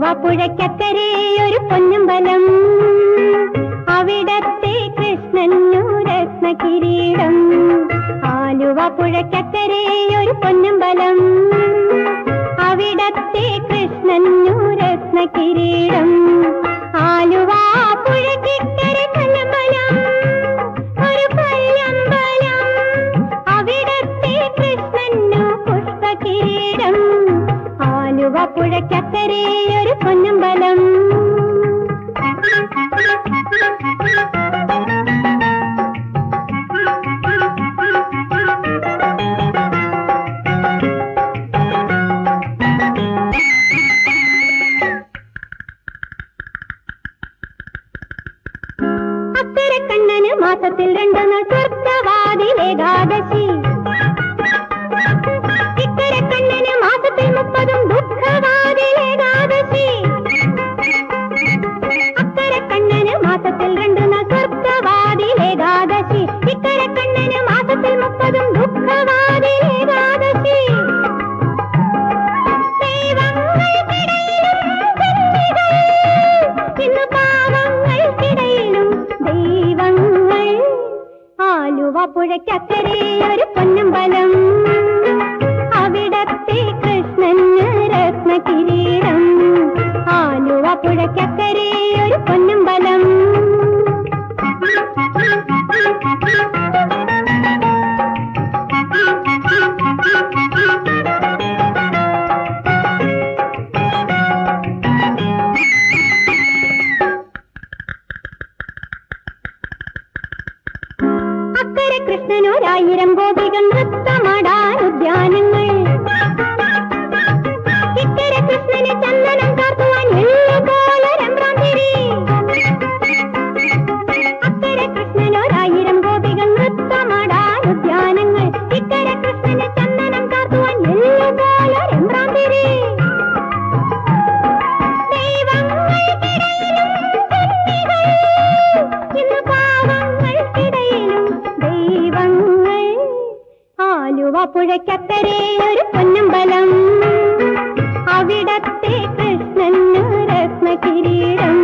ആലുവ പുഴയ്ക്കക്കരെ ഒരു പൊന്നുംബലം അവിടത്തെ കൃഷ്ണനു രത്ന കിരീടം ആലുവ പുഴയ്ക്കക്കരെ ഒരു പൊന്നുംബലം അവിടത്തെ കൃഷ്ണനു രത്ന കിരീടം ആലുവ പുഴയ്ക്കക്കരെ പൊന്നുംബലം ഒരു പയ്യമ്പലം അവിടത്തെ കൃഷ്ണനു പുഷ്പകിരീടം ആലുവ പുഴയ്ക്കക്കരെ ഒരു പൊന്നമ്പലം അക്കരെ കണ്ണന് മാസത്തിൽ രണ്ടു നാൾ സ്വർഗവാതിലേകാദശി ഇക്കരെ കണ്ണന് മാസത്തിൽ മുപ്പതും ദുഃഖവാതിലേകാദശി അക്കരെ കണ്ണന് മാസത്തിൽ രണ്ടു നാൾ സ്വർഗവാതിലേകാദശി ഇക്കരെ കണ്ണന് മാസത്തിൽ മുപ്പതും ദുഃഖവാതിലേകാദശി ദൈവങ്ങൾക്കിടയിലും കന്യകൾ, ഇന്ന് പാവങ്ങൾക്കിടയിലും ദൈവങ്ങൾ ആലുവ പുഴയ്ക്കക്കരെ ഒരു പൊന്നമ്പലം അവിടത്തെ കൃഷ്ണന് രത്ന കിരീടം ആലുവ പുഴയ്ക്കക്കരെ ഒരു പൊന്നമ്പലം അക്കരെ കൃഷ്ണനൊരായിരം ഗോപികൾ നൃത്തമാടാൻ ഉദ്യാനങ്ങൾ ഇക്കരെ കൃഷ്ണന് ചന്ദനം കാത്തുവാൻ എള്ളുപോലെ രമ്രാന്തിരി അക്കരെ കൃഷ്ണനൊരായിരം ഗോപികൾ നൃത്തമാടാൻ ഉദ്യാനങ്ങൾ ഇക്കരെ കൃഷ്ണന് ചന്ദനം കാത്തുവാൻ എള്ളുപോലെ രമ്രാന്തിരി ദൈവങ്ങൾക്കിടയിലും കന്യകൾ, ഇന്ന് പാവങ്ങൾക്കിടയിലും ദൈവങ്ങൾ ആലുവ പുഴയ്ക്കക്കരെ ഒരു പൊന്നമ്പലം അവിടത്തെ കൃഷ്ണന് രത്ന കിരീടം